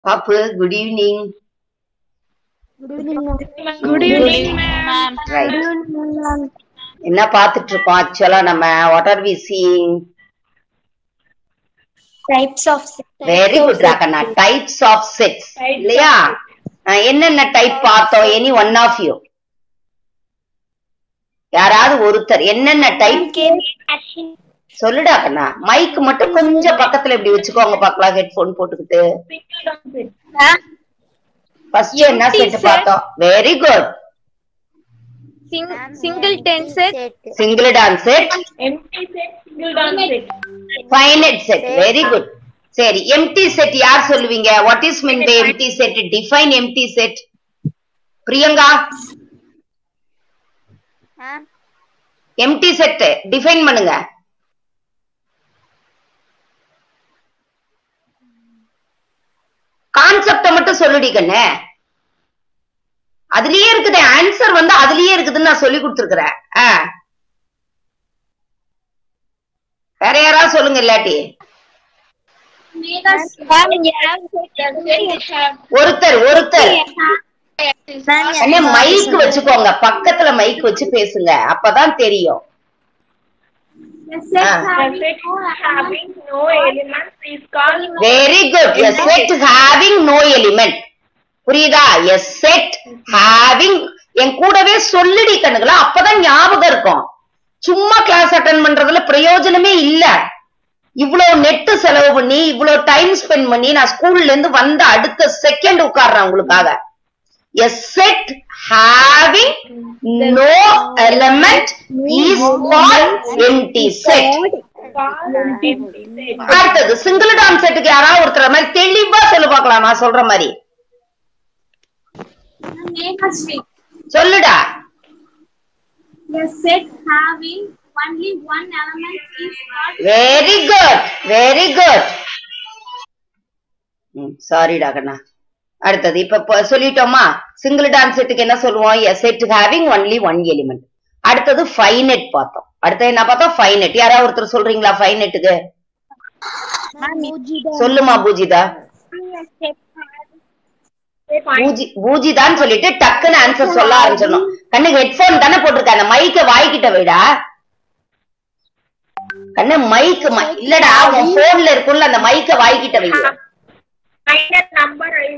பாப்பு good evening Good evening, ma'am. Right என்ன பார்த்துட்டு இருக்கோம் ஆக்சுவலா நம்ம what are we seeing Types of very good ராகண்ணா டைப்ஸ் ஆஃப் செட்ஸ் இல்லையா அஹ் என்னென்ன டைப் பார்த்தோம் எனி ஒன் ஆஃப் யூ யாராவது ஒருத்தர் என்னென்ன டைப் சொல்லுடா கண்ணா மைக் மட்டும் கொஞ்சம் பக்கத்துல இப்படி வச்சுக்கோங்க பார்க்கலாம் ஹெட்போன் போட்டுக்கிட்டு ஃபர்ஸ்ட் என்ன செட் பார்த்தோம் very good single ten set, singleton set empty set, single dance set. Finite set very good சரி எம்டி செட் யார் சொல்லுவீங்க what is mean by empty set define empty set Priyanka empty set define பண்ணுங்க கான்செப்ட மட்டும் சொல்லுடி கண்ணே அதுலயே இருக்குது ஆன்சர் வந்து அதுலயே இருக்குதுன்னு நான் சொல்லி கொடுத்துருக்கிறேன் ஆ. வேற யாராவது சொல்லுங்க இல்லாட்டி ஒருத்தர் ஒருத்தர் அண்ணே மைக் வச்சுக்கோங்க பக்கத்துல மைக் வச்சு பேசுங்க அப்பதான் தெரியும் The set having no elements is called very good a set having no element புரியுதா எ செட் ஹேவிங் என் கூடவே சொல்லுடி கண்ணுகளா அப்பதான் ஞாபகம் இருக்கும் சும்மா கிளாஸ் அட்டன் பண்றதுல பிரயோஜனமே இல்ல இவ்வளவு நெட் செலவு பண்ணி இவ்வளவு டைம் ஸ்பெண்ட் பண்ணி நான் ஸ்கூல்ல இருந்து வந்த அடுத்த செகண்ட் உட்கார்றேன் உங்களுக்காக a set having no element is called empty set empty set. அடுத்தது சிங்கிள் டான் செட்டுக்கு யாராவது ஒருத்தர் மாதிரி தெளிவா சொல்லு பார்க்கலாம் நான் சொல்ற மாதிரி சொல்லுடா A set having only one element is called very good very good சாரிடா கண்ணா அடுத்தது இப்ப ப- சொல்லிட்டோமா சிங்கிள் டான்ஸ் செட்டுக்கு என்ன சொல்லுவோம் a set having only one element அடுத்தது ஃபைனட் பார்த்தோம் அடுத்தது என்ன பார்த்தோம் ஃபைனட் யாராவது ஒருத்தர் சொல்றீங்களா ஃபைனட்டுக்கு சொல்லுமா பூஜிதா பூஜி பூஜிதான்னு சொல்லிட்டு டக்குன்னு ஆன்சர் சொல்ல ஆரம்பிச்சிடணும் கண்ணுக்கு ஹெட்போன் தானே போட்டிருக்க அந்த மைக்க வாய்க்கிட்ட வைடா கண்ணு மைக் இல்லடா உன் போன்ல இருக்கும்ல அந்த மைக்க வாய்க்கிட்ட வைங்க Minor number is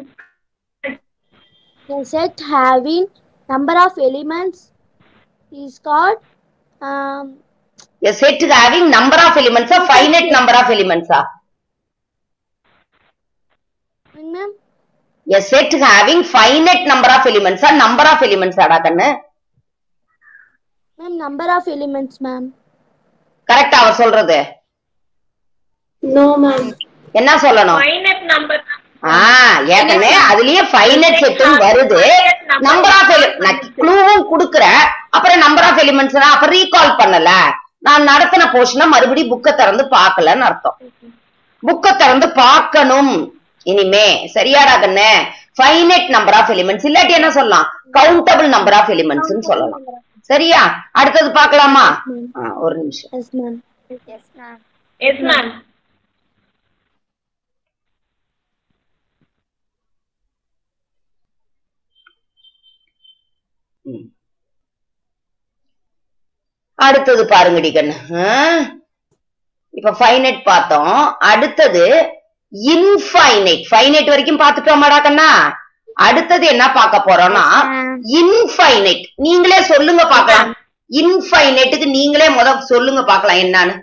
a set having number of elements is called um, a set having number of elements a finite number of elements ah ma'am a set having finite number of elements ah number of elements ஆடா கண்ணு ma'am number of elements ma'am கரெக்டா அவ சொல்றது no ma'am என்ன சொல்லணும் finite number. ஆ ஏற்கனவே அதுலயே finite செட்டும் வருது நம்பர் ஆஃப் நான் க்ளூவும் குடுக்குறேன் அப்புறம் நம்பர் ஆஃப் எலிமெண்ட்ஸ் அப்புறம் ரீகால் பண்ணல நான் நடத்தின போர்ஷனை மறுபடியும் புக்கை திறந்து பார்க்கலன்னு அர்த்தம் புக்கை திறந்து பார்க்கணும் இனிமே சரியாடா கண்ணு ஃபைனட் நம்பர் ஆஃப் எலிமெண்ட்ஸ் இல்லாட்டி என்ன சொல்லலாம் கவுண்டபிள் நம்பர் ஆஃப் எலிமெண்ட்ஸ் சொல்லலாம் சரியா அடுத்தது பார்க்கலாமா ஆ, ஒரு நிமிஷம் yes ma'am Yes, ma'am. ம். அடுத்தது பாருங்கடி கண்ணு ஆ? இப்ப ஃபைனட் பார்த்தோம் அடுத்தது இன்ஃபைனைட் ஃபைனைட் வரைக்கும் பார்த்துட்டோமாடா கண்ணா அடுத்தது என்ன பார்க்க போறோம்னா இன்ஃபைனைட் நீங்களே சொல்லுங்க பார்க்கலாம் இன்ஃபைனைட்டுக்கு நீங்களே முத சொல்லுங்க பார்க்கலாம் என்னன்னு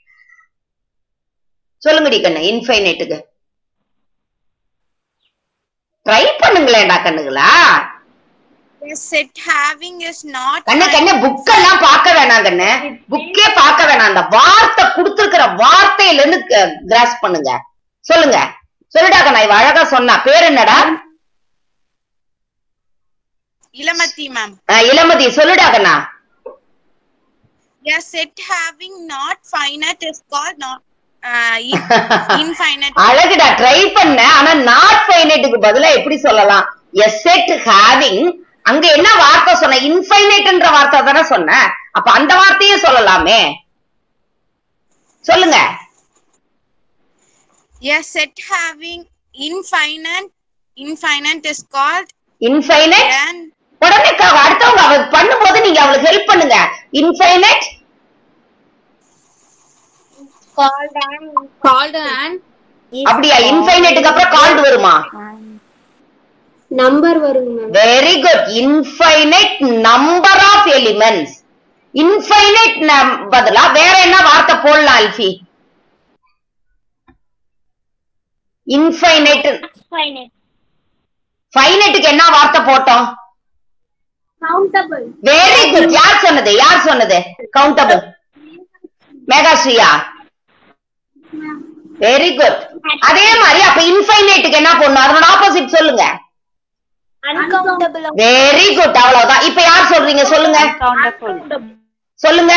சொல்லுங்கடி கண்ணு இன்ஃபைனைட்டுக்கு ட்ரை பண்ணுங்களேன்டா கண்ணுங்களா A set having is not கண்ணு கண்ணு புக்கெல்லாம் பார்க்க வேணாம் கண்ணு புக்கே பார்க்க வேணாம் அந்த வார்த்தை கொடுத்திருக்கிற வார்த்தையில இருந்து கிராஸ் பண்ணுங்க சொல்லுங்க சொல்லுடா கண்ணா இவ அழகா சொன்னா பேர் என்னடா Ilamati ma'am. அஹ், இளமதி சொல்லுடா கண்ணா A set having not finite is called not uh, in- infinite. அழகுடா ட்ரை பண்ண ஆனா நாட் ஃபைனைட்டுக்கு பதிலா எப்படி சொல்லலாம் எ செட் ஹேவிங் அங்க என்ன வார்த்தை சொன்ன இன்ஃபைனைட்ன்ற வார்த்தை தானே சொன்ன அப்ப அந்த வார்த்தையே சொல்லலாமே சொல்லுங்க A set having infinite infinite is called infinite n உடனே க- அடுத்தவங்க அவ பண்ணும்போது நீங்க அவளுக்கு ஹெல்ப் பண்ணுங்க infinite Called and called and அப்படியா இன்ஃபைனைட்டுக்கு அப்புறம் கால்டு வருமா நம்பர் வருங்க ma'am very good infinite number of elements infinite பதிலா வேற என்ன வார்த்தை போடலாம் அல்ஃபி இன்ஃபைனைட் Finite. ஃபைனைட்டுக்கு என்ன வார்த்தை போட்டோம் கவுண்டபிள் வெரி குட் யார் சொன்னது யார் சொன்னது கவுண்டபிள் மேகாஸ்ரீயா வெரி குட் அதே மாதிரி அப்ப இன்ஃபைனைட்டுக்கு என்ன போடணும் அதனோட ஆப்போசிட் சொல்லுங்க uncountable வெரி குட் அவ்வளவுதான் இப்ப யார் சொல்றீங்க சொல்லுங்க சொல்லுங்க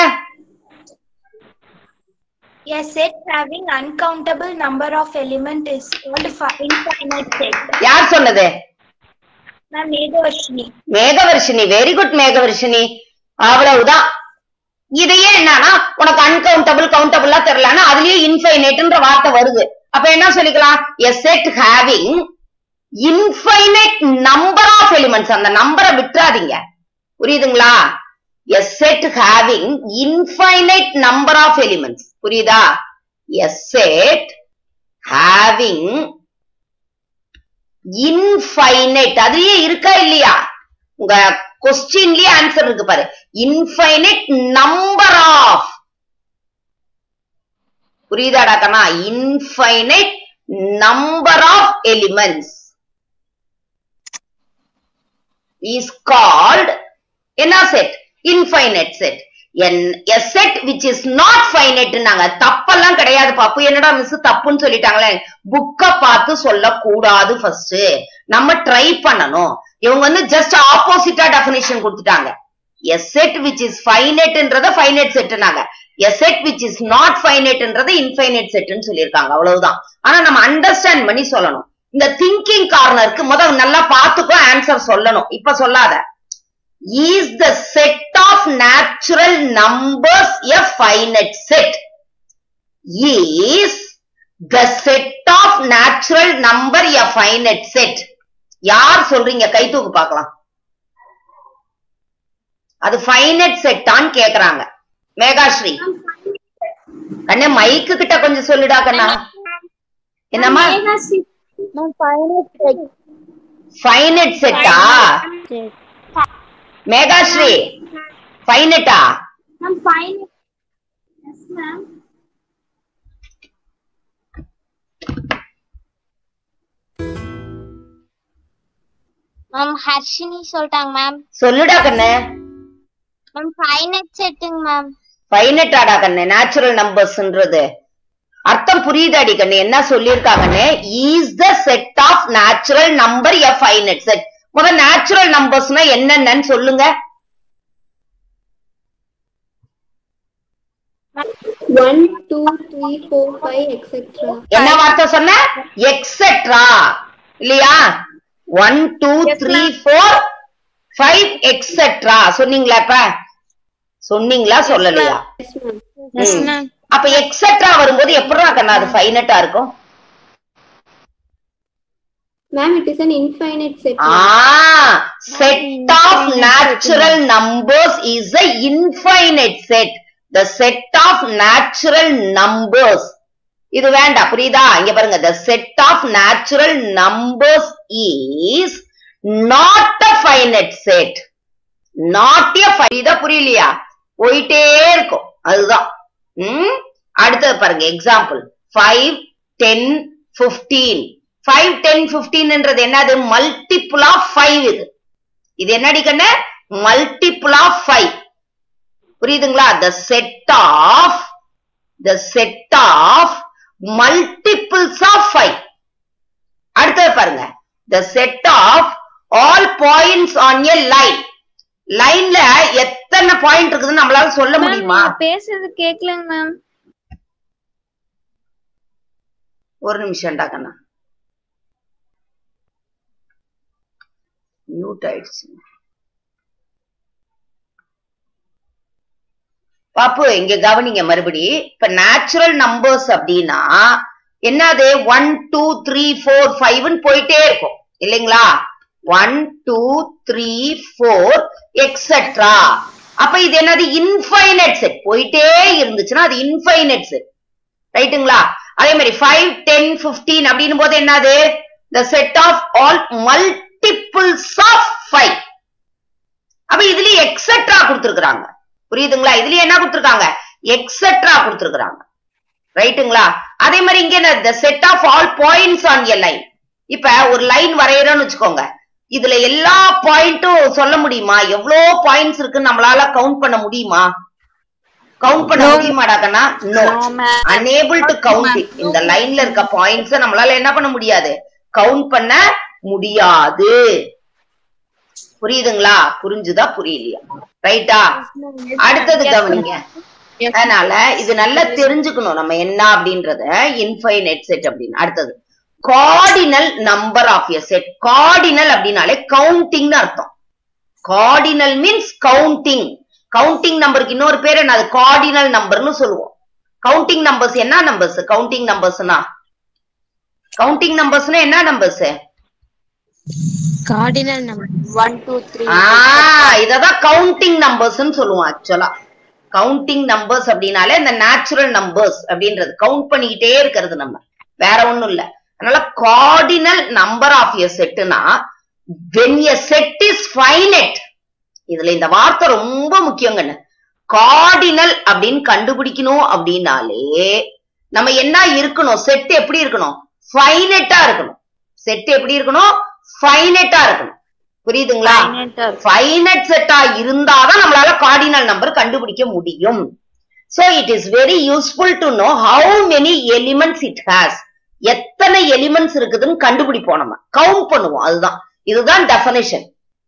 A set having uncountable number of element is called fi- infinite set. யார் சொன்னது Ma'am, Medhavashini. Megavarshini very good Megavarshini அவ்வளவுதான் இதையே என்னன்னா உனக்கு அன்கவுண்டபிள் கவுண்டபிளா தெரியலன்னா அதுலயே இன்ஃபைனைட்ன்ற வார்த்தை வருது அப்ப என்ன சொல்லிக்கலாம் a set having infinite number of elements அந்த நம்பரை விட்டுறாதீங்க புரியுதுங்களா a set having infinite number of elements புரியுதா எ செட் ஹேவிங் இன்ஃபைனைட் அதுலயே இருக்கா இல்லையா உங்க கொஸ்டின்லயே ஆன்சர் இருக்கு பாரு இன்ஃபைனைட் நம்பர் ஆஃப் புரியுதாடா கண்ணா infinite number of elements is called என்ன set infinite set a set which is not finite நாங்க தப்பெல்லாம் கிடையாது பாப்பு என்னடா மிஸ் தப்புன்னு சொல்லிட்டாங்களே புக்க பார்த்து சொல்லக்கூடாது ஃபர்ஸ்ட் நம்ம ட்ரை பண்ணணும் இவங்க வந்து ஜஸ்ட் ஆப்போசிட்டா டெபினிஷன் கொடுத்துட்டாங்க எ செட் விச் இஸ் ஃபைனைட்ன்றத ஃபைனைட் செட்னாங்க a set which is not ஃபைனைட்ன்றத இன்ஃபைனைட் செட்னு சொல்லியிருக்காங்க அவ்வளவுதான் ஆனா நம்ம அண்டர்ஸ்டாண்ட் பண்ணி சொல்லணும் இந்த திங்கிங் கார்னருக்கு முதல் நல்லா பார்த்துக்கோ ஆன்சர் சொல்லணும் இப்ப சொல்லாத is the set of natural numbers a finite set is the set of natural number a finite set யார் சொல்றீங்க கை தூக்கு பார்க்கலாம் அது ஃபைனட் செட்டான்னு கேக்குறாங்க மேகாஸ்ரீ கண்ணே மைக்கு கிட்ட கொஞ்சம் சொல்லுடா கண்ணா என்னம்மா ஃபைனட் செட்டா Meghashree ஃபைனட்டா ma'am fine yes ma'am ma'am Harshini சொல்லிட்டாங்க மேம் சொல்லுடா கண்ணு மேம் ஃபைனட் செட்டுங்க மேம் ஃபைனட்டாடா கண்ணு நேச்சுரல் நம்பர்ஸ்ன்றது அர்த்தம் புரியுதாடி கண்ணு என்ன சொல்லியிருக்காங்கன்னு is the set of natural number a finite set முதல் நேச்சுரல் நம்பர்ஸ்னா என்னென்னன்னு சொல்லுங்க one two three four five etcetera என்ன வார்த்தை சொன்ன எக்ஸெட்ரா இல்லையா one two three four five etcetera சொன்னீங்களா இப்ப சொன்னீங்களா சொல்லலையா எஸ் மேம் ம். அப்ப எக்ஸெட்ரா வரும்போது எப்படிடா கண்ணா அது ஃபைனட்டா இருக்கும் ma'am it is an infinite set Ah, set of natural numbers is a infinite set. The set of natural numbers. இது வேண்டாம் புரியுதா இங்க பாருங்க the set of natural numbers is not a finite set. Not a fi- இத புரியலையா போயிட்டே இருக்கும் அதுதான் ம் அடுத்தது பாருங்க example five ten fifteen five ten பிப்டீன்ன்றது என்னது மல்டிபிள் ஆஃப் ஃபைவ் இது இது என்னடி கண்ணு மல்டிபிள் ஆஃப் ஃபைவ் புரியுதுங்களா the set of the set of multiples of five அடுத்தது பாருங்க the set of all points on a line லைன்ல எத்தனை பாயிண்ட் இருக்குதுன்னு நம்மளால சொல்ல முடியுமா பேசுறது கேட்கலங்க மேம் ஒரு நிமிஷம்டா கண்ணா மியூட் ஆயிடுச்சு பாப்பு இங்க கவனிங்க மறுபடி இப்ப நேச்சுரல் நம்பர்ஸ் அப்படின்னா என்னது ஒன் டூ த்ரீ ஃபோர் ஃபைவ்னு போயிட்டே இருக்கும் இல்லைங்களா one two three four etcetera அப்ப இது என்னது இன்ஃபைனட் செட் போயிட்டே இருந்துச்சுன்னா அது இன்ஃபைனட் செட் ரைட்டுங்களா அதே மாதிரி ஃபைவ் டென் பிப்டீன் அப்படின்னும் போது என்னது the set of all multiples of five அப்ப இதுலயும் எக்ஸெட்ரா கொடுத்திருக்காங்க புரியுதுங்களா இதுலயும் என்ன கொடுத்திருக்காங்க எக்ஸெட்ரா கொடுத்திருக்காங்க ரைட்டுங்களா அதே மாதிரி இங்க என்ன the set of all points on a line இப்ப ஒரு லைன் வரையறோம்னு வச்சுக்கோங்க இதுல எல்லா பாயிண்ட்டும் சொல்ல முடியுமா எவ்வளவு பாயிண்ட்ஸ் இருக்குன்னு நம்மளால கவுண்ட் பண்ண முடியுமா கவுண்ட் பண்ண முடியுமாடாக்கன்னா no unable to count it இந்த லைன்ல இருக்க பாயிண்ட்ஸ் நம்மளால என்ன பண்ண முடியாது கவுண்ட் பண்ண முடியாது புரியுதுங்களா புரிஞ்சுதா புரியலையா ரைட்டா அடுத்தது கவனிங்க அதனால இது நல்லா தெரிஞ்சுக்கணும் நம்ம என்ன அப்படின்றத இன்ஃபைனைட் செட் அப்படின்னு அடுத்தது cardinal number of a set cardinal அப்படின்னாலே கவுண்டிங்னு அர்த்தம் கார்டினல் மீன்ஸ் கவுண்டிங் கவுண்டிங் நம்பருக்கு இன்னொரு பேர் என்ன அது கார்டினல் நம்பர்னு சொல்லுவோம் கவுண்டிங் நம்பர்ஸ் என்ன நம்பர்ஸ் கவுண்டிங் நம்பர்ஸ்னா கவுண்டிங் நம்பர்ஸ்னா என்ன numbers cardinal number one two three ah இததான் கவுண்டிங் நம்பர்ஸ்னு சொல்லுவோம் ஆக்சுவலா கவுண்டிங் நம்பர்ஸ் அப்படின்னாலே இந்த நேச்சுரல் நம்பர்ஸ் அப்படின்றது கவுண்ட் பண்ணிக்கிட்டே இருக்கிறது நம்ம வேற ஒண்ணும் இல்ல அதனால கார்டினல் நம்பர் ஆஃப் எ செட்னா when a set is finite இதுல இந்த வார்த்தை ரொம்ப முக்கியங்கன்னு கார்டினல் அப்படின்னு கண்டுபிடிக்கணும் அப்படின்னாலே நம்ம என்ன இருக்கணும் செட் எப்படி இருக்கணும் ஃபைனட்டா இருக்கணும் செட் எப்படி இருக்கணும் ஃபைனட்டா இருக்கணும் புரியுதுங்களா ஃபைனட் செட்டா இருந்தாதான் நம்மளால கார்டினல் நம்பர் கண்டுபிடிக்க முடியும் so it is very useful to know how many elements it has எத்தனை எலிமெண்ட்ஸ் இருக்குதுன்னு கண்டுபிடிப்போம் நம்ம கவுண்ட் பண்ணுவோம் அதுதான் இதுதான் டெபனிஷன்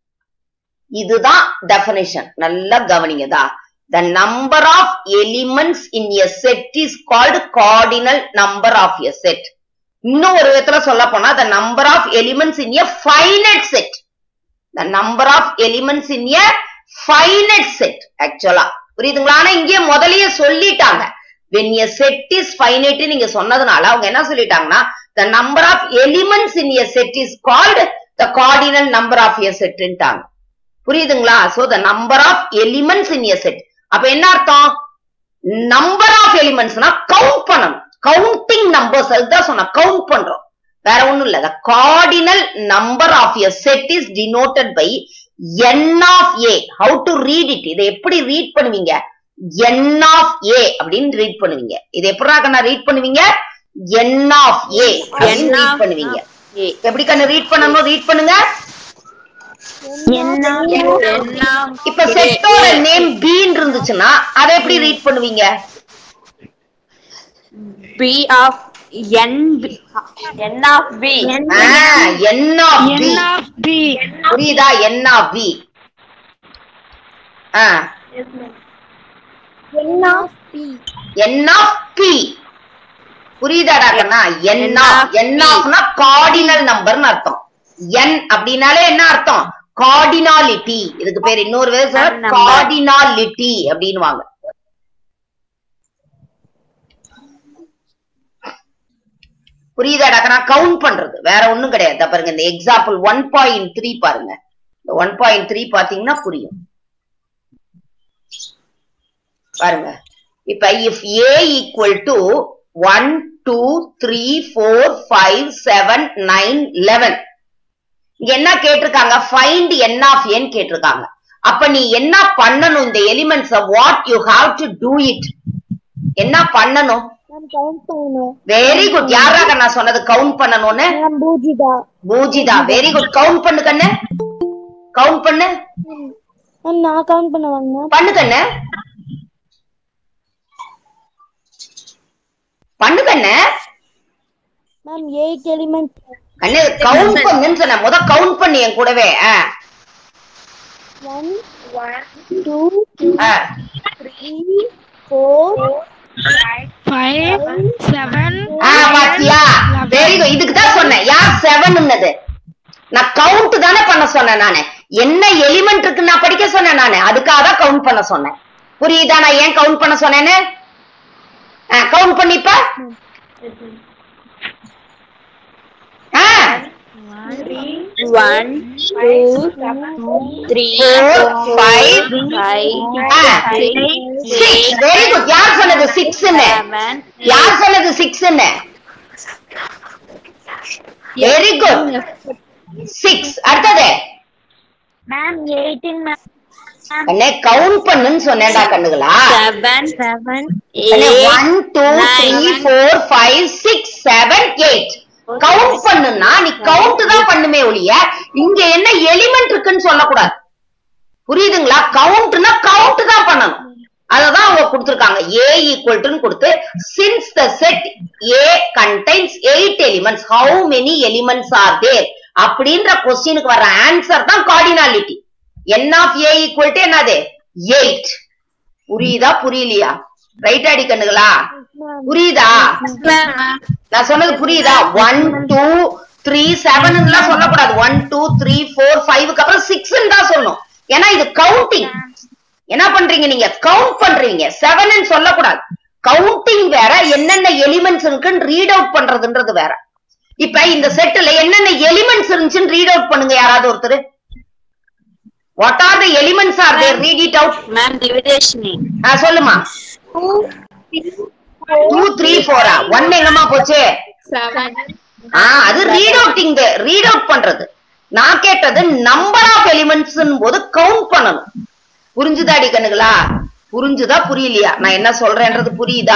இதுதான் டெபனிஷன் நல்லா கவனிங்கதா the number of elements in a set is called cardinal number of a set இன்னும் ஒரு விதத்துல சொல்ல போனா the number of elements in a finite set the number of elements in a finite set ஆக்சுவலா புரியுதுங்களா ஆனா இங்கே முதல்லயே சொல்லிட்டாங்க when a set is finite நீங்க சொன்னதுனால அவங்க என்ன சொல்லிட்டாங்கன்னா the number of elements in a set is called the cardinal number of a set ன்ட்டாங்க புரியுதுங்களா so the number of elements in a set அப்ப என்ன அர்த்தம் நம்பர் ஆஃப் எலிமெண்ட்ஸ்னா கவுண்ட் பண்ணணும் கவுண்டிங் நம்பர்ஸ் அதுதான் சொன்ன கவுண்ட் பண்றோம் வேற ஒண்ணும் இல்ல the cardinal number of a set is denoted by n of a how to read it இதை எப்படி ரீட் பண்ணுவீங்க n of a அப்படின்னு ரீட் பண்ணுவீங்க இது எப்படா கண்ணா ரீட் பண்ணுவீங்க n of a அப்படின்னு ரீட் பண்ணுவீங்க எப்படி கண்ணு ரீட் பண்ணணும் ரீட் பண்ணுங்க இப்ப செட்டோட நேம் பீன் இருந்துச்சுன்னா அதை எப்படி ரீட் பண்ணுவீங்க B of N B N of B. ஆ, n of b புரியுதா n of b ஆ N of P. n of p புரியுதாடா கண்ணா n of n ofனா கார்டினல் நம்பர்னு அர்த்தம் n அப்படின்னாலே என்ன அர்த்தம் கார்டினாலிட்டி இதுக்கு பேர் இன்னொரு வேறு சார் கார்டினாலிட்டி அப்படின்னுவாங்க புரியுதாடா கண்ணா கவுண்ட் பண்றது வேற ஒண்ணும் கிடையாது இதோ பாருங்க இந்த எக்ஸாம்பிள் ஒன் பாயிண்ட் த்ரீ பாருங்க இந்த ஒன் பாயிண்ட் த்ரீ பாத்தீங்கன்னா புரியும் பாருங்க இப்ப if A equal to one two three four five seven nine eleven இங்க என்ன கேட்டிருக்காங்க ஃபைண்ட் என் ஆஃப் ஏன்னு கேட்டிருக்காங்க அப்ப நீ என்ன பண்ணணும் இந்த elements what you have to do it என்ன பண்ணணும் Ma'am, count பண்ணணும். வெரி குட் யாராக நான் சொன்னது கவுண்ட் பண்ணணும்னு Ma'am, Poojitha. Poojitha very good count பண்ணு கண்ணு கவுண்ட் பண்ணு Ma'am, நான் count பண்ணுவாங்க ma'am. பண்ணு கண்ணு பண்ணு கண்ணு Ma'am, eight elements. கண்ணு கவுண்ட் பண்ணுன்னு சொன்னேன் முத கவுண்ட் பண்ணி என் கூடவே ஆ, One, two, ஆ. three, four, ஆ, பாத்தியா வெரி குட் இதுக்கு தான் சொன்னேன் யார் செவன்னுது நான் கவுண்ட் தானே பண்ண சொன்னேன் நானு என்ன எலிமெண்ட் இருக்கு நான் படிக்க சொன்னேன் நானு அதுக்காக தான் கவுண்ட் பண்ண சொன்னேன் புரியுதா நான் ஏன் கவுண்ட் பண்ண சொன்னேன்னு கவுண்ட் பண்ணிப்ப One, two, three, Four, five, five, Ah. six, six very good யார் சொன்னது சிக்ஸ்ன்னு seven, யார் சொன்னது சிக்ஸ்ன்னு வெரி குட் சிக்ஸ் அடுத்தது Ma'am, 18, ma'am. கண்ணே கவுண்ட் பண்ணுன்னு சொன்னேன்டா கண்ணுகளா seven, seven, கண்ணே eight, one two three four five six seven eight count பண்ணுனா நீ கவுண்ட் தான் பண்ணுமே ஒழிய இங்க என்ன எலிமெண்ட் இருக்குன்னு சொல்லக்கூடாது புரியுதுங்களா கவுண்ட்னா கவுண்ட் தான் பண்ணணும் அததான் அவங்க கொடுத்திருக்காங்க ஏ ஈக்குவல் டு கொடுத்து since the set A contains eight elements how many elements are there அப்படின்ற கொஸ்டினுக்கு வர்ற ஆன்சர் தான் cardinality N of A equal to என்னது எயிட் புரியுதா புரியலையா ரைட் அடி கண்ணுகளா புரியுதா நான் சொன்னது புரியுதா ஒன் டூ த்ரீ செவன் எல்லாம் சொல்லக்கூடாது ஒன் டூ த்ரீ ஃபோர் ஃபைவ்க்கு அப்புறம் சிக்ஸ் தான் சொல்லணும் ஏன்னா இது கவுண்டிங் என்ன பண்றீங்க நீங்க கவுண்ட் பண்றீங்க செவன் சொல்லக்கூடாது கவுண்டிங் வேற என்னென்ன எலிமெண்ட்ஸ் இருக்குன்னு ரீட் அவுட் பண்றதுன்றது வேற இப்ப இந்த செட்டுல என்னென்ன எலிமெண்ட்ஸ் இருந்துச்சுன்னு ரீட் அவுட் பண்ணுங்க யாராவது ஒருத்தர் what are the elements are there read it out ma'am, division. சொல்லுமா டூ த்ரீ ஃபோரா ஒன் எங்கம்மா போச்சு ஆ அது ரீட் அவுட்டிங் ரீட் அவுட் பண்றது நான் கேட்டது நம்பர் ஆஃப் எலிமெண்ட்ஸ் போது கவுண்ட் பண்ணணும் புரிஞ்சுதாடி கண்ணுகளா புரிஞ்சுதா புரியலையா நான் என்ன சொல்றேன்றது புரியுதா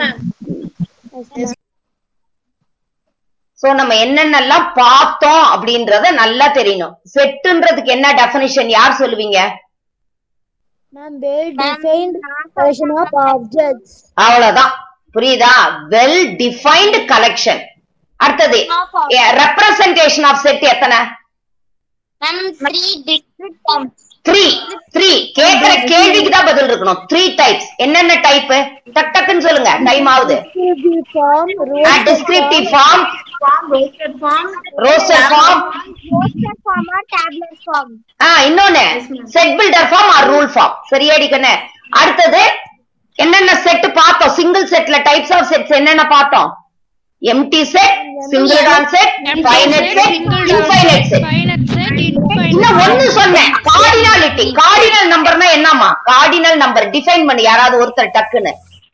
சோ நம்ம என்னென்னலாம் பார்த்தோம் அப்படின்றத நல்லா தெரியணும் செட்டுன்றதுக்கு என்ன டெஃபினிஷன் யார் சொல்லுவீங்க Ma'am, well defined collection of objects. அவ்வளவுதான் புரியுதா வெல் டிஃபைன்டு கலெக்ஷன் அடுத்தது ரெப்ரசன்டேஷன் ஆஃப் செட் எத்தனை Ma'am, three distinct forms. Three three கேக்குற கேள்விக்கு தான் பதில் இருக்கணும் த்ரீ டைப்ஸ் என்னென்ன டைப் டக் டக்குன்னு சொல்லுங்க டைம் ஆகுது Descriptive form, roasted descriptive form roasted form, roster form roasted form or tablet form. ஆ இன்னொன்னு set builder form or rule form சரியாடி கண்ணு அடுத்தது என்னென்ன செட் பார்த்தோம் சிங்கிள் செட்ல டைப்ஸ் ஆஃப் செட்ஸ் என்னென்ன பார்த்தோம் empty set single set finite set infinite set இன்னும் ஒண்ணு சொன்னேன் கார்டினாலிட்டி கார்டினல் நம்பர்னா என்னமா கார்டினல் நம்பர் டிஃபைன் பண்ணி யாராவது ஒருத்தர் டக்குன்னு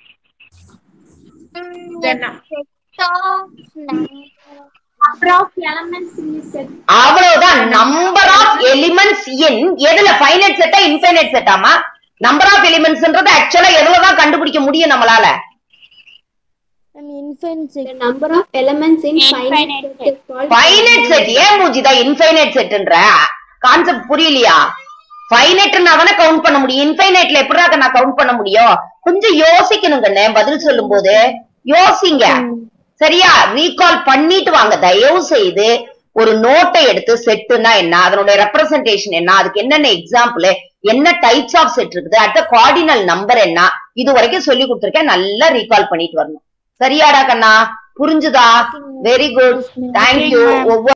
Number of elements in the set. அவ்வளவுதான் நம்பர் ஆஃப் எலிமெண்ட்ஸ் இன் எதுல ஃபைனைட் செட்டா இன்ஃபைனைட் செட்டாமா நம்பர் ஆஃப் எலிமெண்ட்ஸ்ன்றது ஆக்சுவலா எதுலதான் கண்டுபிடிக்க முடியும் நம்மளால An infinite set. The number of elements in finite set is called finite set ஏன் மூஜிதா இன்ஃபைனைட் செட்ன்ற கான்செப்ட் புரியலையா ஃபைனைட்னா தானே கவுண்ட் பண்ண முடியும் இன்ஃபைனைட்ல எப்படிடா நான் கவுண்ட் பண்ண முடியும் கொஞ்சம் யோசிக்கணும் கண்ணே பதில் சொல்லும் போது யோசிங்க சரியா ரீகால் பண்ணிட்டு வாங்க தயவு செய்து ஒரு நோட்டை எடுத்து செட்டுனா என்ன அதனுடைய ரெப்ரசன்டேஷன் என்ன அதுக்கு என்னென்ன எக்ஸாம்பிள் என்ன டைப்ஸ் ஆஃப் செட் இருக்குது அடுத்த கார்டினல் நம்பர் என்ன இது வரைக்கும் சொல்லி கொடுத்துருக்கேன் நல்லா ரீகால் பண்ணிட்டு வரணும் சரியாடா கண்ணா புரிஞ்சுதா வெரி குட் தேங்க்யூ ஒவ்வொரு